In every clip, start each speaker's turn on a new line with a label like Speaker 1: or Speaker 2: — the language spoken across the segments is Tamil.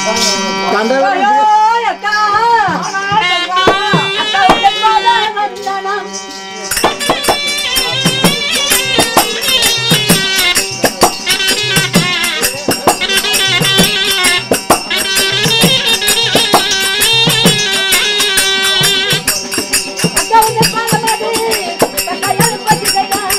Speaker 1: கண்டவன்
Speaker 2: ஐயோ, அக்கா. அக்கா, உனக்காக வந்தனா. அக்கா, உனக்காக மாதிரி. அக்கா, யாரு பத்தி செய்தான்?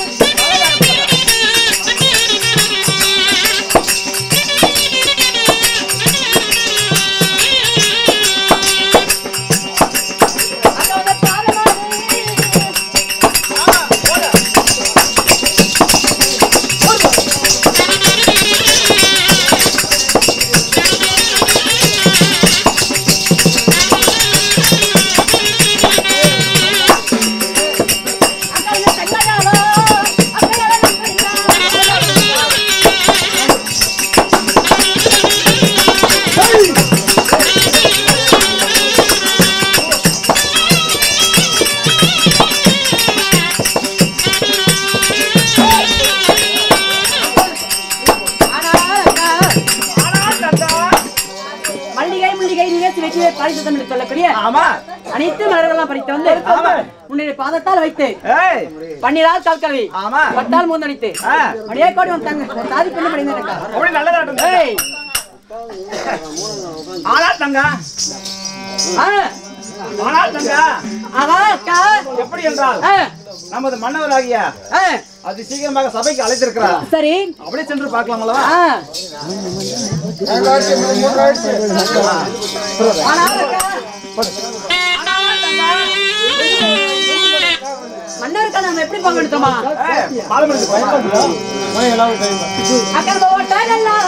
Speaker 2: அக்கா, உனக்காக மாதிரி. அக்கா, உன்னை தங்கடாவோ. அக்கா, யாரை நம்புறீங்க? மல்லிகை முள்ளிகை நிகழ்ச்சி வெற்றியை பரிசுத்தம் என்று சொல்லக்கூடிய
Speaker 3: ஆமா
Speaker 2: அனைத்து மலர்களெல்லாம் பறித்து வந்து
Speaker 3: ஆமா.
Speaker 2: உன்னுடைய பாதத்தால் வைத்து
Speaker 3: ஏய்
Speaker 2: பன்னீரால் கால் கழுவி
Speaker 3: ஆமா.
Speaker 2: பட்டால் மூந்தடித்து
Speaker 3: ஆ.
Speaker 2: அப்படியே கோடி வந்தாங்க ஒரு சாதி பெண்ணு படிந்தேன்
Speaker 3: அப்படி நல்லதாட்டம்
Speaker 2: ஏய்
Speaker 3: ஆனா தங்கா
Speaker 2: ஆ
Speaker 3: ஆனால் தங்கா
Speaker 2: ஆஹா அக்கா
Speaker 3: எப்படி என்றால்
Speaker 2: ஆ,
Speaker 3: நமது மன்னவராகிய
Speaker 2: ஆ,
Speaker 3: அது சீக்கிரமாக சபைக்கு அழைத்திருக்கிறார்
Speaker 2: சரி
Speaker 3: அப்படியே சென்று பார்க்கலாம் அல்லவா
Speaker 2: ஆ ஆனால் அக்கா மன்னருக்கா நம்ம எப்படி பங்கெடுத்தோமா
Speaker 3: ஏய், பாலமரத்துக்கு போய்
Speaker 2: அக்கா ஓட்டாடலாம்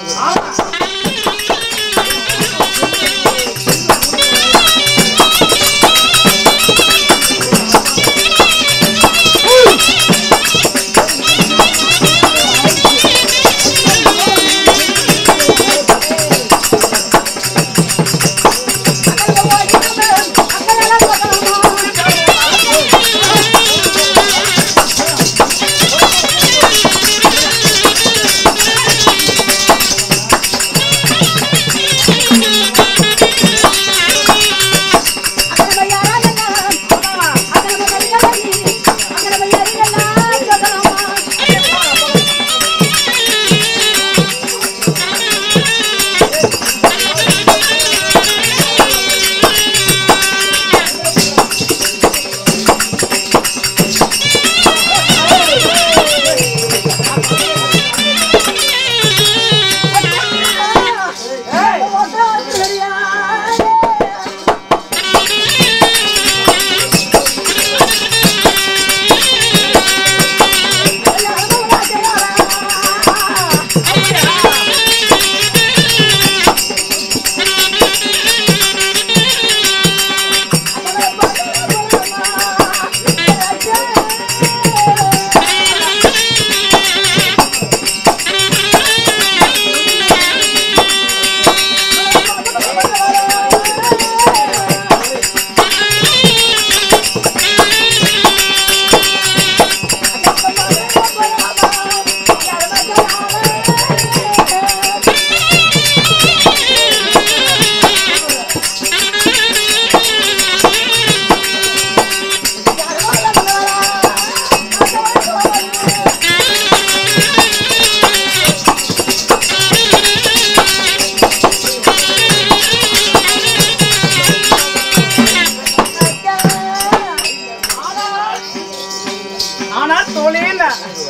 Speaker 3: ஆனால் தோழே இல்ல.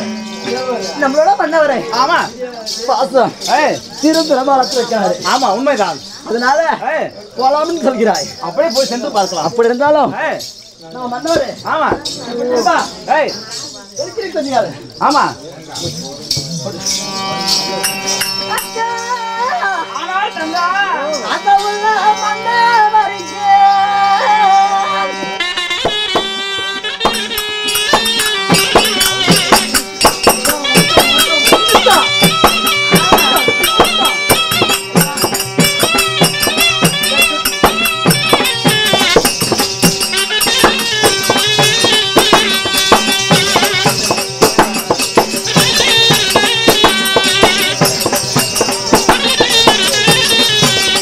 Speaker 1: நம்மளோட பண்ணவரே
Speaker 3: ஆமா
Speaker 1: பாசம்
Speaker 3: ஏய்,
Speaker 1: திரும்ப வளர்த்து வைக்கிறாரு
Speaker 3: ஆமா உண்மைதான்
Speaker 1: அதனால
Speaker 3: ஏய்,
Speaker 1: போலாம்னு சொல்கிறாய்
Speaker 3: அப்படியே போய் சென்று பார்க்கலாம்
Speaker 1: அப்படி இருந்தாலும்
Speaker 3: ஏய்,
Speaker 1: நம்ம மன்னவரே
Speaker 3: ஆமா
Speaker 1: அப்பா,
Speaker 3: ஏய்,
Speaker 1: இருக்கிறீங்க கொஞ்சம்
Speaker 3: ஆமா
Speaker 2: அக்கா
Speaker 3: ஆனால் தங்கா
Speaker 2: அக்கா உள்ள மன்னவருக்கு
Speaker 4: ஆ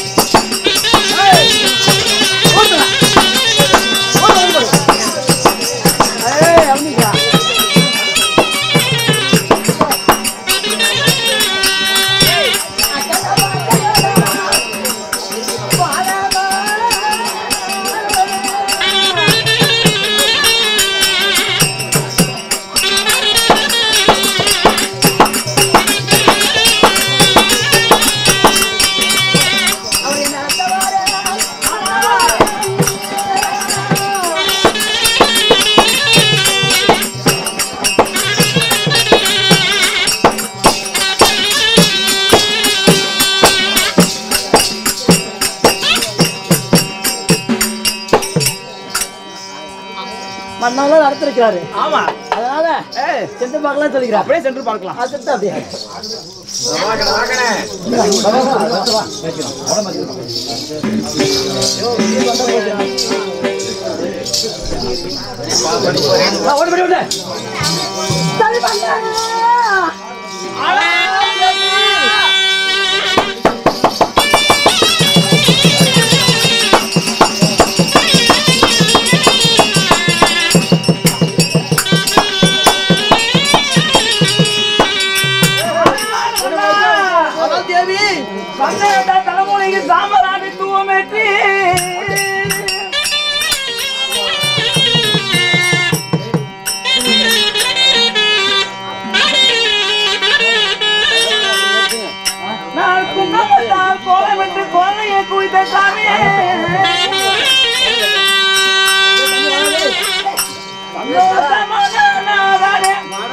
Speaker 1: மன்னவெல்லாம் நடத்திருக்கிறாரு
Speaker 3: ஆமா
Speaker 1: அதனால
Speaker 3: ஏய்,
Speaker 1: சென்று பார்க்கலாம் சொல்லிக்கிறார்
Speaker 3: அப்படியே சென்று பார்க்கலாம்
Speaker 1: அதுக்கு அப்படியே ஆ, ஓடு, ஓடு, ஓடு. அதான் தேவி
Speaker 3: தலைமுறைக்கு சாம்பராணி தூவமேற்றி நான் குங்கமத்தால் கோலமிட்டு கோலையை குவித்த சாமி சந்தோஷமான நாளானே.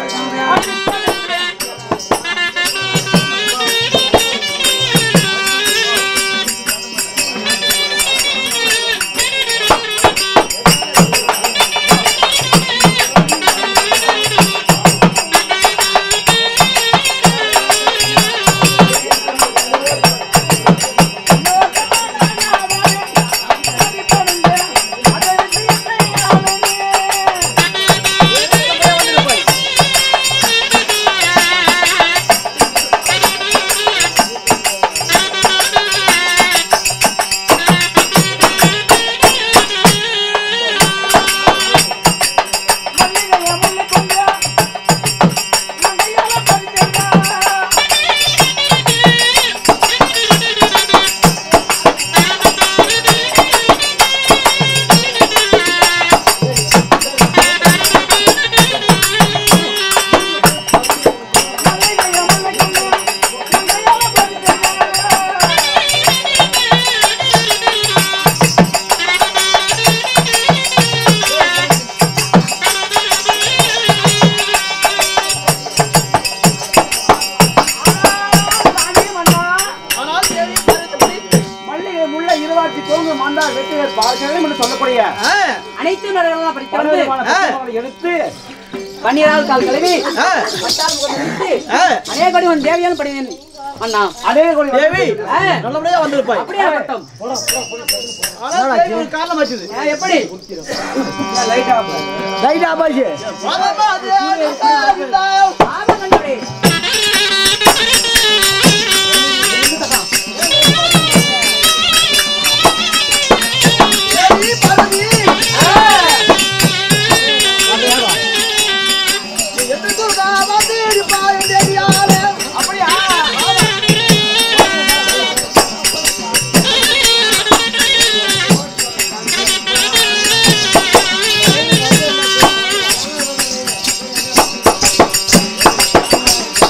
Speaker 1: ஆனால் தேவி கருத்துப்படி,
Speaker 3: மல்லிகை முல்லை இருவாட்சி கோங்கு மாந்தார் வெற்றிவேர் பால்கவே என்று சொல்லக்கூடிய
Speaker 1: ஆ,
Speaker 2: அனைத்து மரங்களும் படித்து வந்து
Speaker 3: பலவிதமான புத்தகங்களை எடுத்து
Speaker 2: பன்னீரால் கால் கழுவி
Speaker 1: ஆ,
Speaker 2: பட்டால் முகம் வைத்து,
Speaker 1: ஆ.
Speaker 2: அநேக கடி உன் தேவியால் படிவேன் அண்ணா
Speaker 3: அதே கொடி
Speaker 1: தேவி
Speaker 2: ஆ,
Speaker 1: நல்லபடியா வந்திருப்பாய்
Speaker 2: அப்படியே ஆகட்டும்
Speaker 1: ஆனால் தேவி ஒரு காரணம் ஆச்சுது
Speaker 2: ஆ, எப்படி
Speaker 3: லைட்டா
Speaker 1: ரைட் ஆபாஜி
Speaker 2: ஆமா கண்டோரே
Speaker 1: ஆ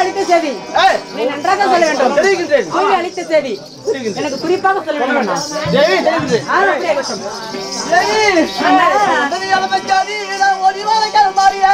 Speaker 2: அளித்த செய்தி
Speaker 1: ஏய்,
Speaker 2: நீ நன்றாக சொல்ல வேண்டும்
Speaker 1: தெரிவிக்கின்றேன்
Speaker 2: தோல்வி அளித்த செய்தி
Speaker 1: தெரிவிக்கின்றேன்
Speaker 2: எனக்கு குறிப்பாக சொல்ல வேண்டும் அண்ணா.
Speaker 1: தேவி தெரிவிக்கின்றேன்
Speaker 2: ஆ, அப்படியே இருக்கட்டும்.
Speaker 1: தேவி
Speaker 2: அண்ணா.
Speaker 1: உதவியால மச்சாதி நான் ஓடி வர மாறியா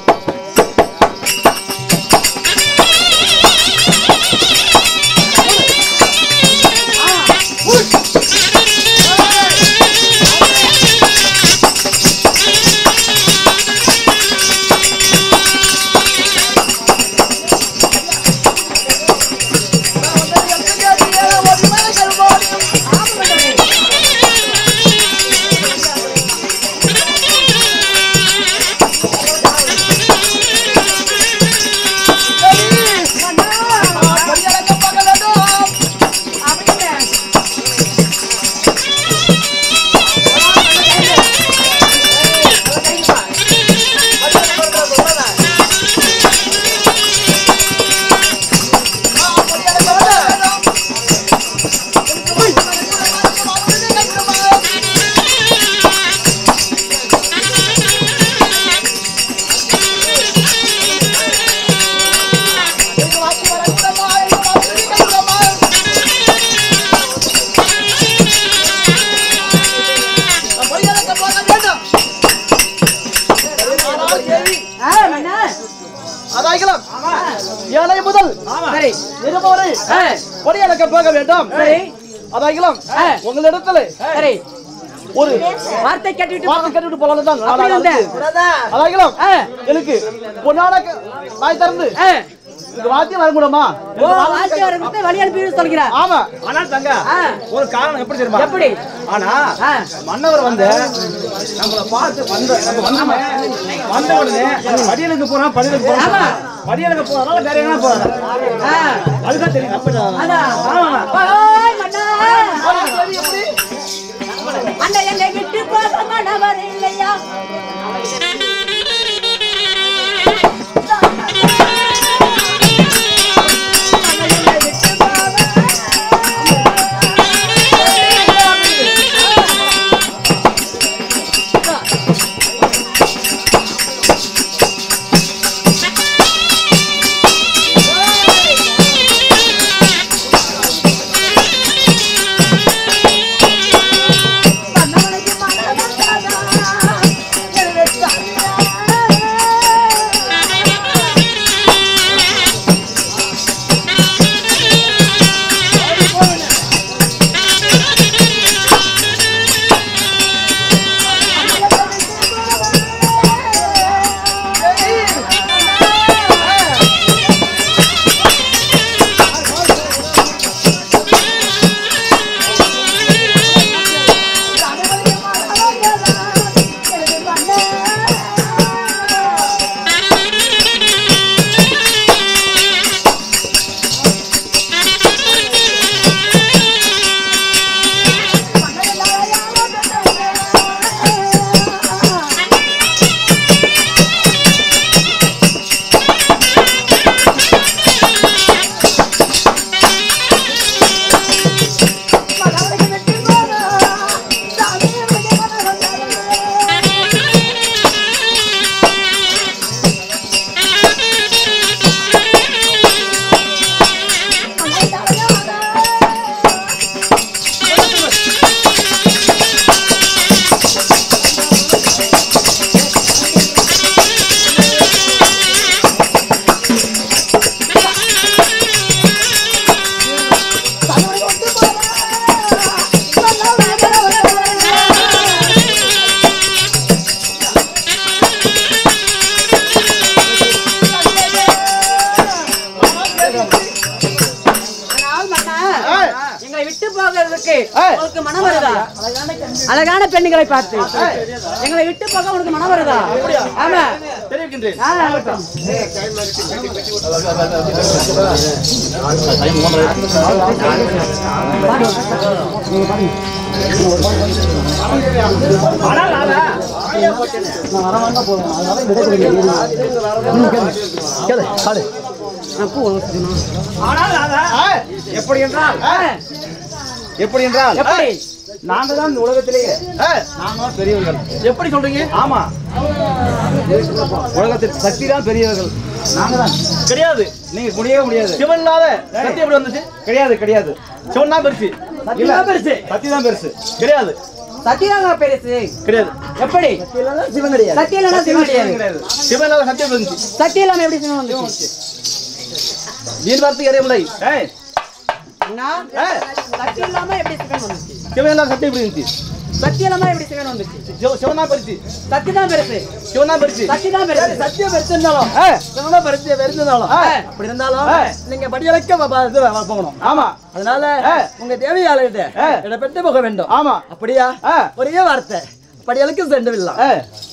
Speaker 2: ஆ, மன்னா.
Speaker 1: அதாய்க்கலாம் ஏழை முதல்
Speaker 2: சரி
Speaker 1: இருபவரை
Speaker 2: ஆ,
Speaker 1: பொடியலக்க போக வேண்டாம்
Speaker 2: சரி
Speaker 1: அதாய்க்கலாம்
Speaker 2: ஆ.
Speaker 1: உங்களிடத்துல
Speaker 2: சரி
Speaker 1: ஒரு
Speaker 2: வார்த்தை கேட்டுவிட்டு
Speaker 1: வார்த்தை கட்டிவிட்டு போலாம் தான்
Speaker 2: அப்படி வந்தேன்.
Speaker 1: அதாய்க்கலாம்
Speaker 2: ஆ,
Speaker 1: எனக்கு பொன்னாட க- வாய் திறந்து
Speaker 2: ஆ.
Speaker 1: இந்த வாத்தியம் வர முடியுமா
Speaker 2: ஓ வார்த்தை வரவிட்டு வழி அனுப்பி சொல்கிறார்
Speaker 1: ஆமா
Speaker 3: ஆனா தங்க
Speaker 2: ஆ,
Speaker 3: ஒரு காரணம் எப்படி தெரியுமா
Speaker 2: எப்படி
Speaker 3: ஆனா
Speaker 2: ஆ,
Speaker 3: மன்னவர் வந்து நம்மள பார்த்து வந்த நம்ம வந்தோமே வந்த உடனே படியலுக்கு போறோம் படியலுக்கு போறோம்
Speaker 2: ஆமா.
Speaker 3: படியலுக்கு போறதால வேற எங்கன்னா போறாங்க
Speaker 2: ஆ,
Speaker 3: அதுதான் தெரியும் அப்ப
Speaker 2: அதான்.
Speaker 3: ஆமா
Speaker 2: ஓய், மன்னா. அண்ணா என்னை விட்டு போக மனவர் இல்லையா ஆனால் மன்னா, எங்களை விட்டு போகிறதுக்கு
Speaker 1: ஏய்.
Speaker 2: உங்களுக்கு மனம் வருதா அழகான பெண்ணுகளை பார்த்து எங்களை விட்டு போக உனக்கு மனம் வருதா ஆமா
Speaker 1: தெரிவிக்கின்றேன்
Speaker 2: ஆ, ஆகட்டும்.
Speaker 3: ஆனால் ஆனா ஆனால் ஆனா
Speaker 1: ஏய்,
Speaker 3: எப்படி என்றால்
Speaker 2: ஆ,
Speaker 3: எப்படி என்றால்
Speaker 2: எப்படி
Speaker 3: நாங்க தான் இந்த உலகத்திலேயே
Speaker 1: ஏய்,
Speaker 3: நாம தான் பெரியவர்கள்
Speaker 1: எப்படி சொல்றீங்க
Speaker 3: ஆமா உலகத்தில் சக்தி தான் பெரியவர்கள் நாங்க தான்
Speaker 1: கிடையாது
Speaker 3: நீங்க முடியவே முடியாது
Speaker 1: சிவன் இல்லாத சத்தியம் எப்படி வந்துச்சு
Speaker 3: கிடையாது கிடையாது
Speaker 1: சிவன் தான் பெருசு
Speaker 3: இல்ல
Speaker 2: சத்தியமா பெருசு
Speaker 3: சத்தி தான் பெருசு
Speaker 1: கிடையாது
Speaker 2: சத்தியதாங்க பெருசு
Speaker 1: கிடையாது
Speaker 2: எப்படி
Speaker 1: சிவன் கிடையாது
Speaker 2: சத்தியம் இல்லைன்னா சிவன் கிடையாது
Speaker 3: கிடையாது
Speaker 1: சிவன் இல்லாத சத்தியம் இருந்துச்சு
Speaker 2: சத்தியம் இல்லாம எப்படி சிவன் வந்துச்சு
Speaker 1: நீர் வார்த்தைக்கு அறியவில்லை
Speaker 3: ஏய்
Speaker 2: அண்ணா, சத்தியம் இல்லாம எப்படி சிவன் வந்துச்சு
Speaker 1: சிவன் இல்லாத சத்தியம் எப்படி இருந்துச்சு
Speaker 2: சத்தியம் இல்லாம எப்படி சிவன் வந்துச்சு
Speaker 1: சிவ- சிவன் தான் பெருசு
Speaker 2: சத்தி தான் பெருசு
Speaker 1: சிவன் தான் பெருசு
Speaker 2: சத்தி தான் பெருசு
Speaker 1: சத்தியம் பெருசு இருந்தாலும் சிவன் பெருசு பெருசு இருந்தாலும் அப்படி இருந்தாலும் நீங்க படியலைக்க இது போகணும்
Speaker 3: ஆமா
Speaker 1: அதனால உங்க தேவையாளர்கிட்ட என்னை பெற்று போக வேண்டும்
Speaker 3: ஆமா
Speaker 1: அப்படியா ஒரே வார்த்தை படியலுக்கு சென்று விடலாம்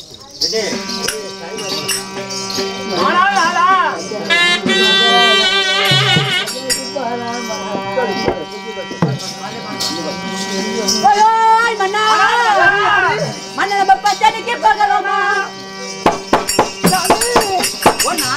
Speaker 2: ஓயோய் மன்னா மன்னா நம்ம பச்சனைக்கு போகலாமா ஒண்ணா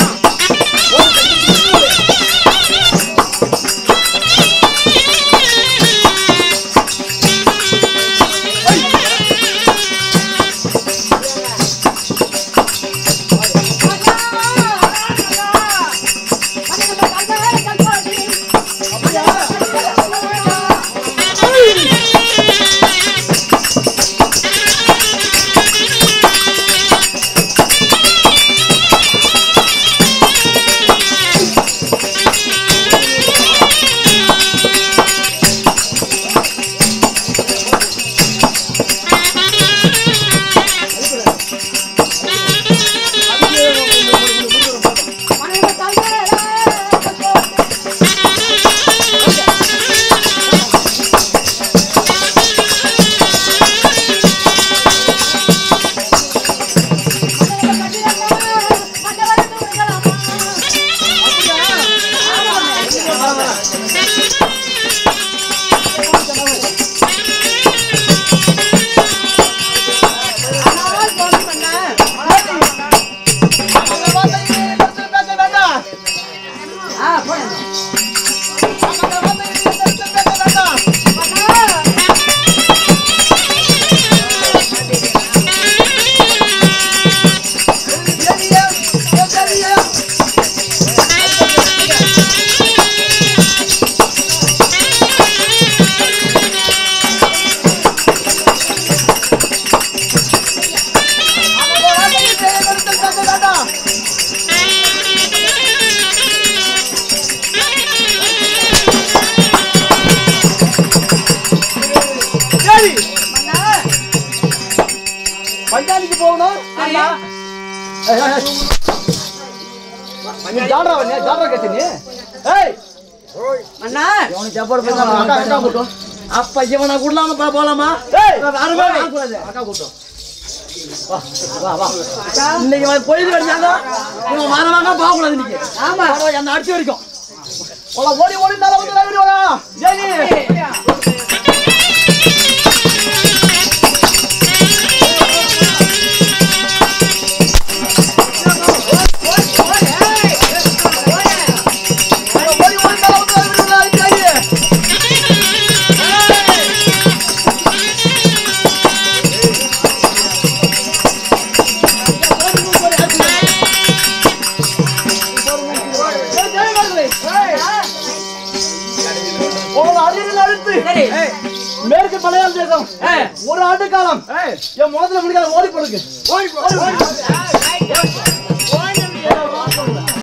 Speaker 2: ஆ போய்
Speaker 1: பஞ்சாதிக்கு போகணும்
Speaker 2: சரியா?
Speaker 1: ஏய், ஏய், ஏய். நீ ஜால்ரா வா, நீ ஜால்ரா கேட்டு நீ ஏய்
Speaker 2: அண்ணா
Speaker 1: அக்கா அக்கா கூட்டம்
Speaker 4: அப்ப இவனை விடலாம பா போலாமா
Speaker 1: ஏய்
Speaker 4: யாருமே வரக்கூடாது.
Speaker 1: அக்கா கூட்டம்
Speaker 4: இன்னைக்கு அவன் பொழுது வரையாங்க இவன் வரவாங்க போக கூடாது இன்னைக்கு
Speaker 2: ஆமா
Speaker 4: பரவாயில்ல, அந்த அடிச்சு வரைக்கும்
Speaker 1: உள்ள ஓடி ஓடி மேல வந்து லைவ் வாடா ஜெயி ஓடி ஓடி மேல வந்து லைவ் வாடா ஜெயி உங்களோட அரியரில் அழுத்து
Speaker 2: சரி
Speaker 1: மேற்கு மலையாள தேசம் ஒரு ஆண்டு காலம் என் முகத்துல முடிக்காத ஓடி போடுங்க